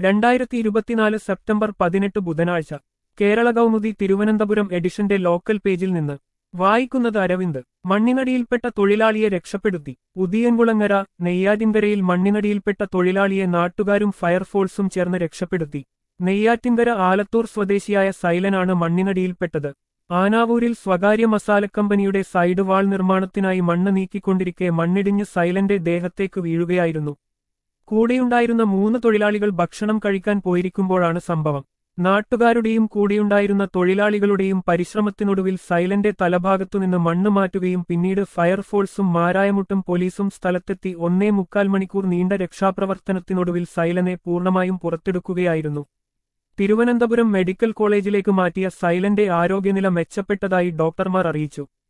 രണ്ടായിരത്തി ഇരുപത്തിനാല് സെപ്റ്റംബർ പതിനെട്ട് ബുധനാഴ്ച കേരള കൗമുദി തിരുവനന്തപുരം എഡിഷന്റെ ലോക്കൽ പേജിൽ നിന്ന് വായിക്കുന്നത് അരവിന്ദ് മണ്ണിനടിയിൽപ്പെട്ട തൊഴിലാളിയെ രക്ഷപ്പെടുത്തി ഉദിയൻകുളങ്ങര നെയ്യാറ്റിൻകരയിൽ മണ്ണിനടിയിൽപ്പെട്ട തൊഴിലാളിയെ നാട്ടുകാരും ഫയർഫോഴ്സും ചേർന്ന് രക്ഷപ്പെടുത്തി നെയ്യാറ്റിൻകര ആലത്തൂർ സ്വദേശിയായ സൈലനാണ് മണ്ണിനടിയിൽപ്പെട്ടത് ആനാവൂരിൽ സ്വകാര്യ മസാല കമ്പനിയുടെ സൈഡ് വാൾ നിർമ്മാണത്തിനായി മണ്ണ് നീക്കിക്കൊണ്ടിരിക്കെ മണ്ണിടിഞ്ഞ് സൈലന്റെ ദേഹത്തേക്ക് വീഴുകയായിരുന്നു കൂടെയുണ്ടായിരുന്ന മൂന്ന് തൊഴിലാളികൾ ഭക്ഷണം കഴിക്കാൻ പോയിരിക്കുമ്പോഴാണ് സംഭവം നാട്ടുകാരുടെയും കൂടെയുണ്ടായിരുന്ന തൊഴിലാളികളുടെയും പരിശ്രമത്തിനൊടുവിൽ സൈലന്റെ തലഭാഗത്തുനിന്ന് മണ്ണ് മാറ്റുകയും പിന്നീട് ഫയർഫോഴ്സും മാരായമുട്ടും പോലീസും സ്ഥലത്തെത്തി ഒന്നേ മുക്കാൽ മണിക്കൂർ നീണ്ട രക്ഷാപ്രവർത്തനത്തിനൊടുവിൽ സൈലനെ പൂർണ്ണമായും പുറത്തെടുക്കുകയായിരുന്നു തിരുവനന്തപുരം മെഡിക്കൽ കോളേജിലേക്ക് മാറ്റിയ സൈലന്റെ ആരോഗ്യനില മെച്ചപ്പെട്ടതായി ഡോക്ടർമാർ അറിയിച്ചു